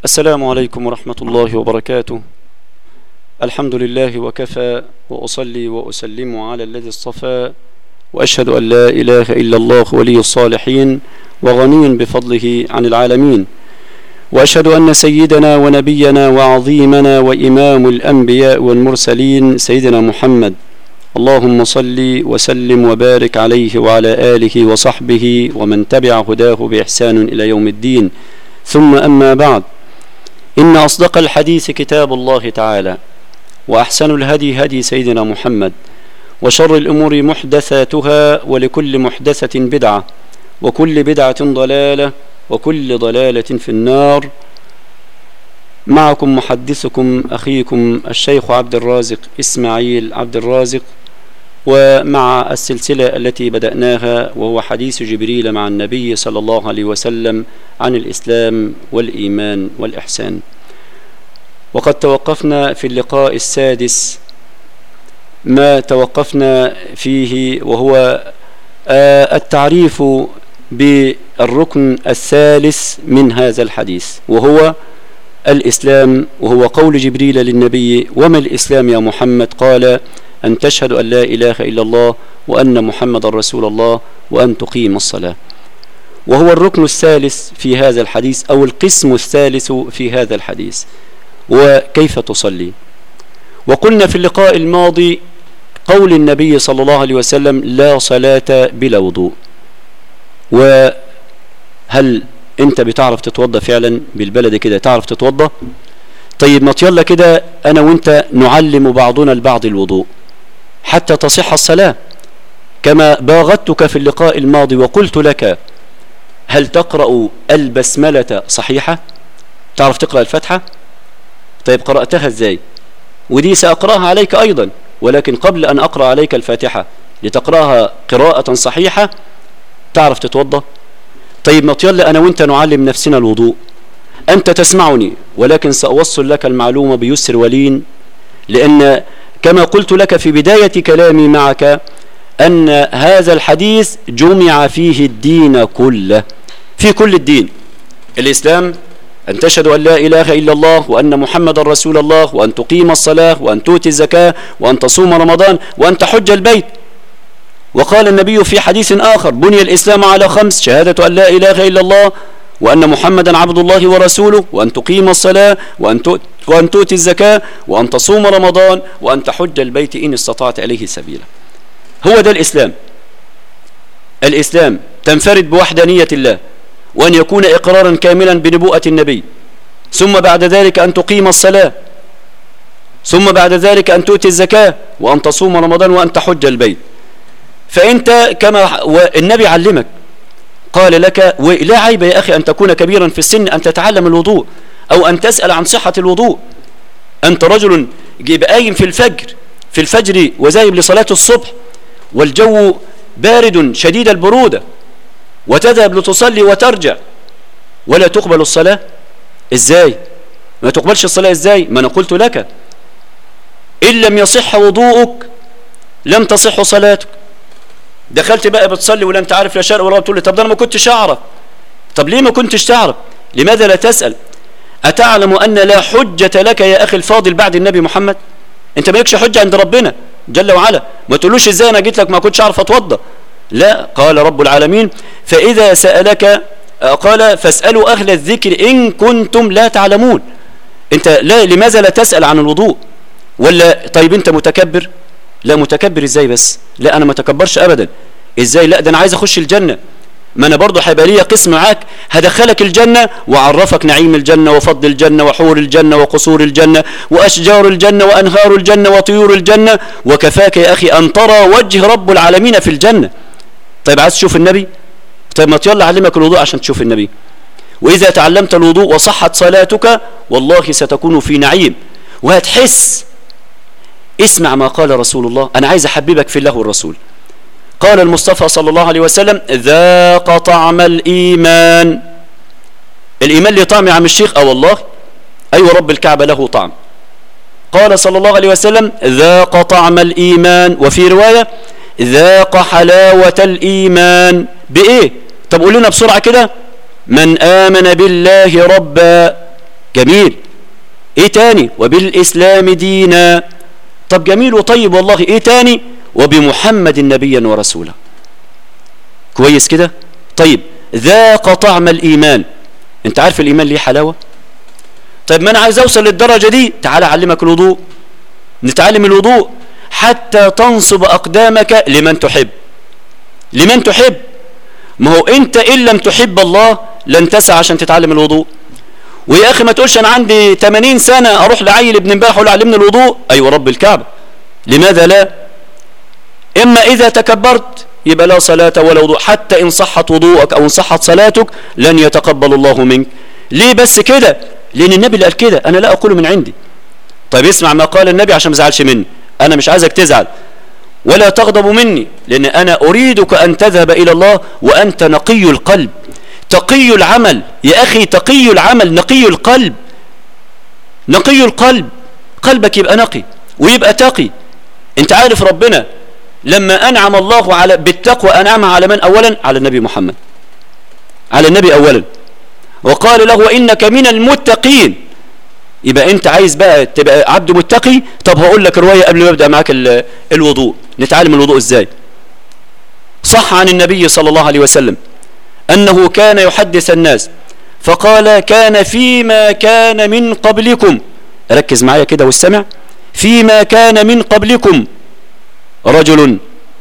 السلام عليكم ورحمة الله وبركاته الحمد لله وكفى وأصلي وأسلم على الذي اصطفى وأشهد أن لا إله إلا الله ولي الصالحين وغني بفضله عن العالمين وأشهد أن سيدنا ونبينا وعظيمنا وإمام الأنبياء والمرسلين سيدنا محمد اللهم صل وسلم وبارك عليه وعلى آله وصحبه ومن تبع هداه بإحسان إلى يوم الدين ثم أما بعد إن أصدق الحديث كتاب الله تعالى وأحسن الهدي هدي سيدنا محمد وشر الأمور محدثاتها ولكل محدثة بدعة وكل بدعة ضلالة وكل ضلالة في النار معكم محدثكم أخيكم الشيخ عبد الرازق إسماعيل عبد الرازق ومع السلسلة التي بدأناها وهو حديث جبريل مع النبي صلى الله عليه وسلم عن الإسلام والإيمان والإحسان وقد توقفنا في اللقاء السادس ما توقفنا فيه وهو التعريف بالركن الثالث من هذا الحديث وهو الإسلام وهو قول جبريل للنبي وما الإسلام يا محمد قال أن تشهد أن لا إله إلا الله وأن محمد رسول الله وأن تقيم الصلاة وهو الركن الثالث في هذا الحديث أو القسم الثالث في هذا الحديث وكيف تصلي وقلنا في اللقاء الماضي قول النبي صلى الله عليه وسلم لا صلاة بلا وضوء وهل انت بتعرف تتوضى فعلا بالبلد كده تعرف تتوضى طيب ما يلا كده انا وانت نعلم بعضنا البعض الوضوء حتى تصح الصلاة كما باغتك في اللقاء الماضي وقلت لك هل تقرأ البسملة صحيحة تعرف تقرأ الفتحة طيب قرأتها ازاي ودي سأقرأها عليك أيضا ولكن قبل أن أقرأ عليك الفاتحة لتقرأها قراءة صحيحة تعرف تتوضى طيب ما يلا أنا وانت نعلم نفسنا الوضوء أنت تسمعني ولكن سأوصل لك المعلومة بيسر ولين لأن كما قلت لك في بداية كلامي معك أن هذا الحديث جمع فيه الدين كله في كل الدين الإسلام أن تشهد أن لا إله إلا الله وأن محمد رسول الله وأن تقيم الصلاة وأن تؤتي الزكاة وأن تصوم رمضان وأن تحج البيت وقال النبي في حديث آخر بني الإسلام على خمس شهادة أن لا إله إلا الله وأن محمدا عبد الله ورسوله وأن تقيم الصلاة وأن وأن تؤتي الزكاة وأن تصوم رمضان وأن تحج البيت إن استطعت إليه سبيلا هو ده الإسلام الإسلام تنفرد بوحدانية الله وأن يكون إقرارا كاملا بنبوءة النبي ثم بعد ذلك أن تقيم الصلاة ثم بعد ذلك أن تؤتي الزكاة وأن تصوم رمضان وأن تحج البيت فأنت كما النبي علمك قال لك ولا عيب يا أخي أن تكون كبيرا في السن أن تتعلم الوضوء أو أن تسأل عن صحة الوضوء أنت رجل جيب قايم في الفجر في الفجر وزايب لصلاة الصبح والجو بارد شديد البرودة وتذهب لتصلي وترجع ولا تقبل الصلاة ازاي ما تقبلش الصلاة ازاي ما انا قلت لك ان لم يصح وضوءك لم تصح صلاتك دخلت بقى بتصلي ولا انت عارف لا شرق ولا تقول لي طب ده انا ما كنتش اعرف طب ليه ما كنتش تعرف لماذا لا تسأل أتعلم أن لا حجة لك يا أخي الفاضل بعد النبي محمد أنت مالكش حجة عند ربنا جل وعلا ما تقولوش إزاي أنا جيت لك ما كنتش أعرف أتوضى لا قال رب العالمين فإذا سألك قال فاسألوا أهل الذكر إن كنتم لا تعلمون أنت لا لماذا لا تسأل عن الوضوء ولا طيب أنت متكبر لا متكبر إزاي بس لا أنا ما تكبرش أبدا إزاي لا ده أنا عايز أخش الجنة ما انا برضه هيبقى ليا قسم معاك هدخلك الجنة وعرفك نعيم الجنة وفضل الجنة وحور الجنة وقصور الجنة وأشجار الجنة وأنهار الجنة وطيور الجنة وكفاك يا أخي أن ترى وجه رب العالمين في الجنة طيب عايز تشوف النبي طيب ما يلا أعلمك الوضوء عشان تشوف النبي وإذا تعلمت الوضوء وصحت صلاتك والله ستكون في نعيم وهتحس اسمع ما قال رسول الله أنا عايز أحببك في الله والرسول قال المصطفى صلى الله عليه وسلم ذاق طعم الإيمان الإيمان ليه طعم يا عم الشيخ أه والله أيوة رب الكعبة له طعم قال صلى الله عليه وسلم ذاق طعم الإيمان وفي رواية ذاق حلاوة الإيمان بإيه طب قول لنا بسرعة كده من آمن بالله ربا جميل ايه تاني وبالاسلام دينا طب جميل وطيب والله ايه تاني وبمحمد نبيا ورسولا كويس كده طيب ذاق طعم الايمان انت عارف الايمان ليه حلاوه طيب ما انا عايز اوصل للدرجه دي تعال اعلمك الوضوء نتعلم الوضوء حتى تنصب اقدامك لمن تحب لمن تحب ما هو انت ان لم تحب الله لن تسعى عشان تتعلم الوضوء ويا اخي ما تقولش انا عندي 80 سنه اروح لعيل ابن امبارح اقول علمني الوضوء ايوه رب الكعبه لماذا لا اما اذا تكبرت يبقى لا صلاة ولا وضوء حتى إن صحت وضوءك أو إن صحت صلاتك لن يتقبل الله منك ليه بس كده لأن النبي اللي قال كده أنا لا أقول من عندي طيب اسمع ما قال النبي عشان ما تزعلش مني أنا مش عايزك تزعل ولا تغضب مني لأن أنا أريدك أن تذهب إلى الله وأنت نقي القلب تقي العمل يا أخي تقي العمل نقي القلب نقي القلب قلبك يبقى نقي ويبقى تقي انت عارف ربنا لما أنعم الله على بالتقوى أنعم على من أولا على النبي محمد على النبي أولا وقال له وإنك من المتقين يبقى أنت عايز بقى تبقى عبد متقي طب هقول لك رواية قبل ما أبدأ معاك الوضوء نتعلم الوضوء إزاي صح عن النبي صلى الله عليه وسلم أنه كان يحدث الناس فقال كان فيما كان من قبلكم ركز معايا كده واستمع فيما كان من قبلكم رجل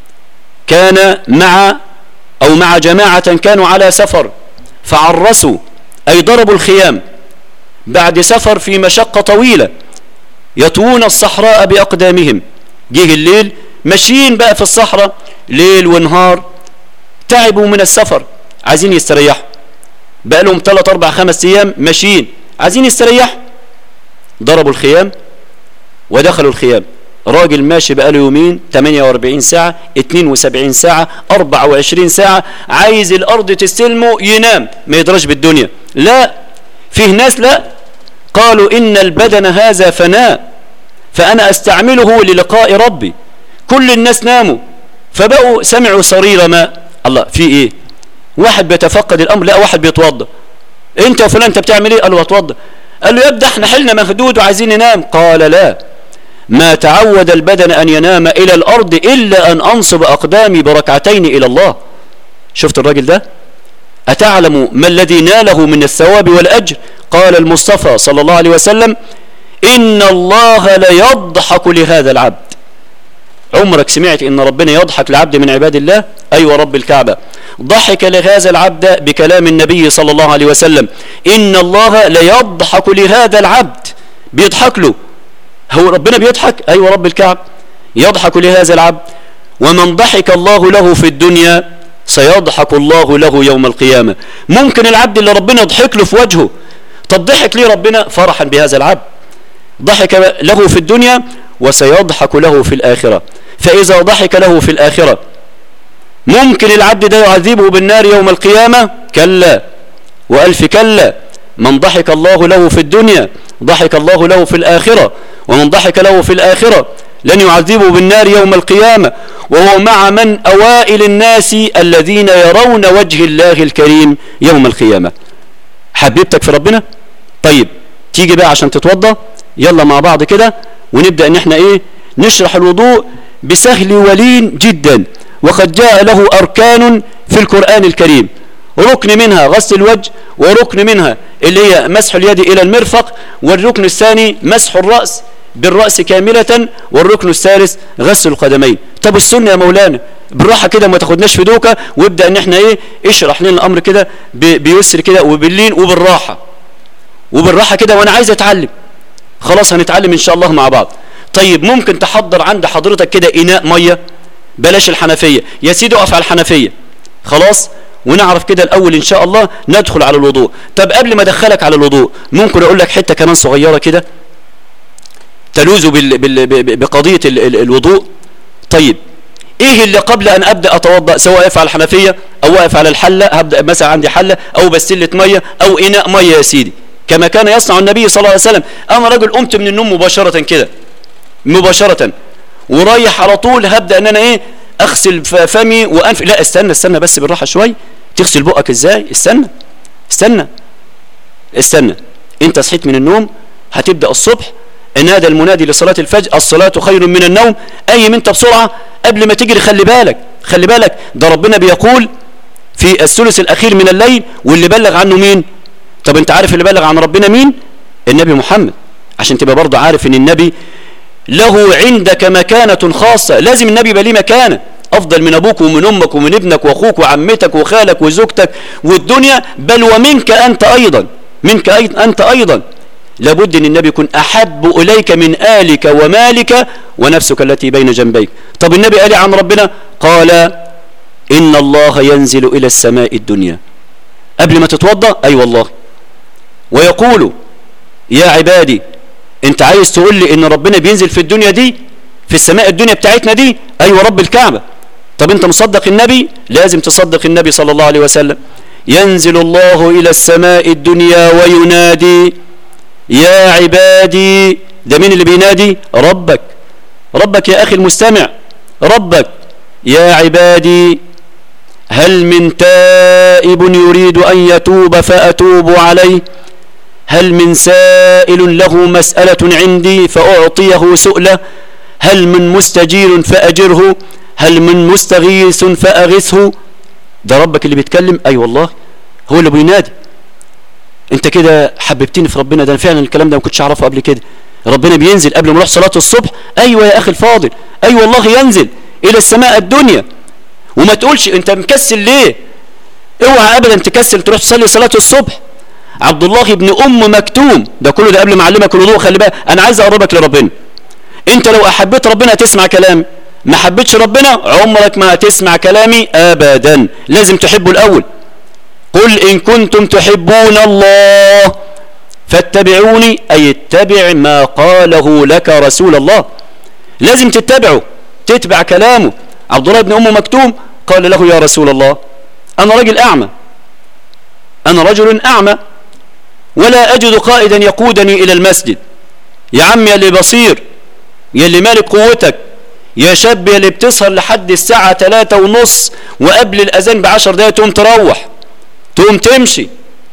كان مع أو مع جماعة كانوا على سفر فعرسوا أي ضربوا الخيام بعد سفر في مشقة طويلة يطوون الصحراء بأقدامهم جه الليل ماشيين بقى في الصحراء ليل ونهار تعبوا من السفر عايزين يستريحوا بقى لهم 3 4 5 ايام ماشيين عايزين يستريحوا ضربوا الخيام ودخلوا الخيام راجل ماشي بقاله يومين 48 ساعة 72 ساعة 24 ساعة عايز الأرض تستلمه ينام ما يدرش بالدنيا لا فيه ناس لا قالوا إن البدن هذا فناء فأنا أستعمله للقاء ربي كل الناس ناموا فبقوا سمعوا صرير ماء الله في إيه واحد بيتفقد الأمر لا واحد بيتوضى انت يا فلان انت بتعمل ايه قال له اتوضى قال له يبدأ احنا حلنا مهدود وعايزين ننام قال لا ما تعود البدن أن ينام إلى الأرض إلا أن أنصب أقدامي بركعتين إلى الله شفت الراجل ده أتعلم ما الذي ناله من الثواب والأجر قال المصطفى صلى الله عليه وسلم إن الله ليضحك لهذا العبد عمرك سمعت إن ربنا يضحك لعبد من عباد الله أيوة رب الكعبة ضحك لهذا العبد بكلام النبي صلى الله عليه وسلم إن الله ليضحك لهذا العبد بيضحك له هو ربنا بيضحك أيوة رب الكعب يضحك لهذا العبد ومن ضحك الله له في الدنيا سيضحك الله له يوم القيامة ممكن العبد اللي ربنا يضحك له في وجهه طب ضحك ليه ربنا فرحا بهذا العبد ضحك له في الدنيا وسيضحك له في الآخرة فإذا ضحك له في الآخرة ممكن العبد ده يعذبه بالنار يوم القيامة كلا وألف كلا من ضحك الله له في الدنيا ضحك الله له في الآخرة ومن ضحك له في الآخرة لن يعذبه بالنار يوم القيامة وهو مع من أوائل الناس الذين يرون وجه الله الكريم يوم القيامة حبيبتك في ربنا طيب تيجي بقى عشان تتوضى يلا مع بعض كده ونبدأ ان احنا ايه نشرح الوضوء بسهل ولين جدا وقد جاء له أركان في القرآن الكريم ركن منها غسل الوجه وركن منها اللي هي مسح اليد إلى المرفق والركن الثاني مسح الرأس بالرأس كاملة والركن الثالث غسل القدمين طب السنة يا مولانا بالراحة كده ما تاخدناش في دوكة وابدأ ان احنا ايه اشرح لنا الامر كده بيسر كده وباللين وبالراحة وبالراحة كده وانا عايز اتعلم خلاص هنتعلم ان شاء الله مع بعض طيب ممكن تحضر عند حضرتك كده اناء مية بلاش الحنفية يا سيدي اقف على الحنفية خلاص ونعرف كده الاول ان شاء الله ندخل على الوضوء طب قبل ما ادخلك على الوضوء ممكن اقول لك حتة كمان صغيرة كده تلوذ بال بال بقضية ال ال الوضوء طيب ايه اللي قبل ان ابدا اتوضا سواء واقف على الحنفيه او واقف على الحله هبدا مثلا عندي حله او بسله ميه او اناء ميه يا سيدي كما كان يصنع النبي صلى الله عليه وسلم انا راجل قمت من النوم مباشره كده مباشره ورايح على طول هبدا ان انا ايه اغسل فمي وانف لا استنى استنى بس بالراحه شوي تغسل بقك ازاي استنى استنى استنى انت صحيت من النوم هتبدأ الصبح نادى المنادي لصلاة الفجر الصلاة خير من النوم أي انت بسرعة قبل ما تجري خلي بالك خلي بالك ده ربنا بيقول في الثلث الأخير من الليل واللي بلغ عنه مين طب انت عارف اللي بلغ عن ربنا مين النبي محمد عشان تبقى برضه عارف ان النبي له عندك مكانة خاصة لازم النبي يبقى ليه مكانة أفضل من أبوك ومن أمك ومن ابنك وأخوك وعمتك وخالك وزوجتك والدنيا بل ومنك أنت أيضا منك أنت أيضا لابد أن النبي يكون أحب إليك من آلك ومالك ونفسك التي بين جنبيك طب النبي قال عن ربنا قال إن الله ينزل إلى السماء الدنيا قبل ما تتوضأ أي أيوة والله ويقول يا عبادي انت عايز تقول لي ان ربنا بينزل في الدنيا دي في السماء الدنيا بتاعتنا دي ايوه رب الكعبة طب انت مصدق النبي لازم تصدق النبي صلى الله عليه وسلم ينزل الله الى السماء الدنيا وينادي يا عبادي ده مين اللي بينادي ربك ربك يا اخي المستمع ربك يا عبادي هل من تائب يريد ان يتوب فاتوب عليه هل من سائل له مسألة عندي فأعطيه سؤله هل من مستجير فأجره هل من مستغيث فأغثه ده ربك اللي بيتكلم أي أيوة والله هو اللي بينادي انت كده حببتني في ربنا ده فعلا الكلام ده ما كنتش اعرفه قبل كده ربنا بينزل قبل ما نروح صلاة الصبح ايوه يا اخي الفاضل ايوه والله ينزل الى السماء الدنيا وما تقولش انت مكسل ليه اوعى ابدا تكسل تروح تصلي صلاة الصبح عبد الله بن ام مكتوم ده كله ده قبل ما اعلمك الوضوء خلي بالك انا عايز اقربك لربنا انت لو احبيت ربنا تسمع كلامي ما حبيتش ربنا عمرك ما هتسمع كلامي ابدا لازم تحبه الاول قل ان كنتم تحبون الله فاتبعوني اي اتبع ما قاله لك رسول الله لازم تتبعه تتبع كلامه عبد الله بن ام مكتوم قال له يا رسول الله انا رجل اعمى انا رجل اعمى ولا أجد قائدا يقودني إلى المسجد يا عم يا اللي بصير يا اللي مالك قوتك يا شاب يا اللي بتسهر لحد الساعة ثلاثة ونص وقبل الأذان بعشر دقايق تقوم تروح تقوم تمشي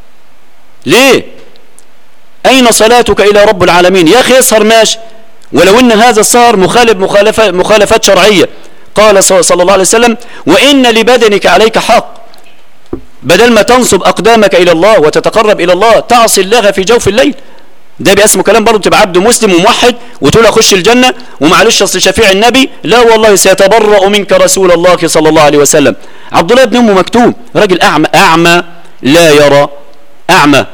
ليه أين صلاتك إلى رب العالمين يا أخي اسهر ماشي ولو أن هذا السهر مخالف مخالفة مخالفات شرعية قال صلى الله عليه وسلم وإن لبدنك عليك حق بدل ما تنصب أقدامك إلى الله وتتقرب إلى الله تعصي الله في جوف الليل ده باسمه كلام برضه تبقى عبد مسلم وموحد وتقول اخش الجنه ومعلش اصل شفيع النبي لا والله سيتبرأ منك رسول الله صلى الله عليه وسلم عبد الله بن ام مكتوم راجل اعمى اعمى لا يرى اعمى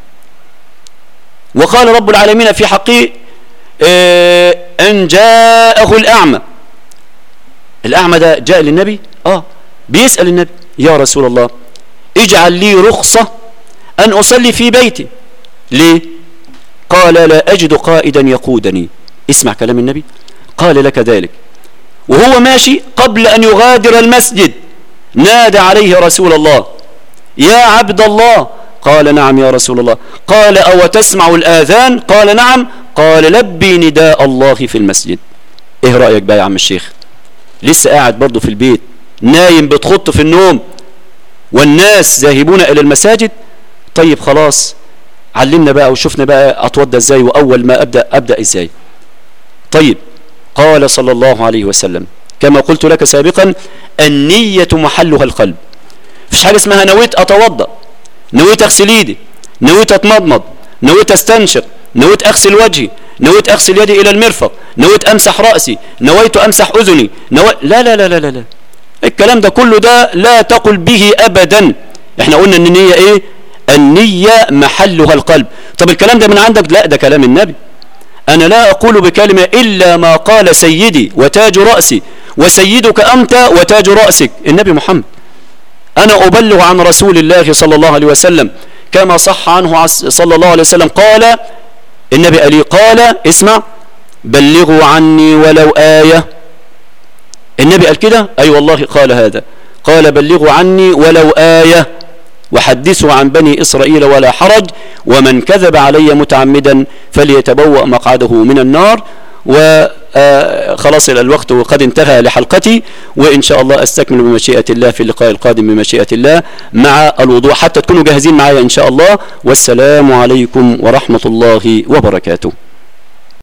وقال رب العالمين في حقه اه ان جاءه الاعمى الاعمى ده جاء للنبي اه بيسال النبي يا رسول الله اجعل لي رخصة أن أصلي في بيتي ليه قال لا أجد قائدا يقودني اسمع كلام النبي قال لك ذلك وهو ماشي قبل أن يغادر المسجد نادى عليه رسول الله يا عبد الله قال نعم يا رسول الله قال أو تسمع الآذان قال نعم قال لبي نداء الله في المسجد ايه رأيك بقى يا عم الشيخ لسه قاعد برضه في البيت نايم بتخط في النوم والناس ذاهبون إلى المساجد طيب خلاص علمنا بقى وشفنا بقى أتوضى إزاي وأول ما أبدأ أبدأ إزاي طيب قال صلى الله عليه وسلم كما قلت لك سابقا النية محلها القلب فيش حاجة اسمها نويت أتوضى نويت أغسل إيدي نويت أتمضمض نويت أستنشق نويت أغسل وجهي نويت أغسل يدي إلى المرفق نويت أمسح رأسي نويت أمسح أذني نو... لا لا لا لا لا, لا. الكلام ده كله ده لا تقل به أبدا احنا قلنا ان النية ايه النية محلها القلب طب الكلام ده من عندك لا ده كلام النبي أنا لا أقول بكلمة إلا ما قال سيدي وتاج رأسي وسيدك أنت وتاج رأسك النبي محمد أنا أبلغ عن رسول الله صلى الله عليه وسلم كما صح عنه صلى الله عليه وسلم قال النبي قال قال اسمع بلغوا عني ولو آية النبي قال كده أي أيوة والله قال هذا قال بلغوا عني ولو آية وحدثوا عن بني إسرائيل ولا حرج ومن كذب علي متعمدا فليتبوأ مقعده من النار آه خلاص الوقت قد انتهى لحلقتي وإن شاء الله أستكمل بمشيئة الله في اللقاء القادم بمشيئة الله مع الوضوح حتى تكونوا جاهزين معايا إن شاء الله والسلام عليكم ورحمة الله وبركاته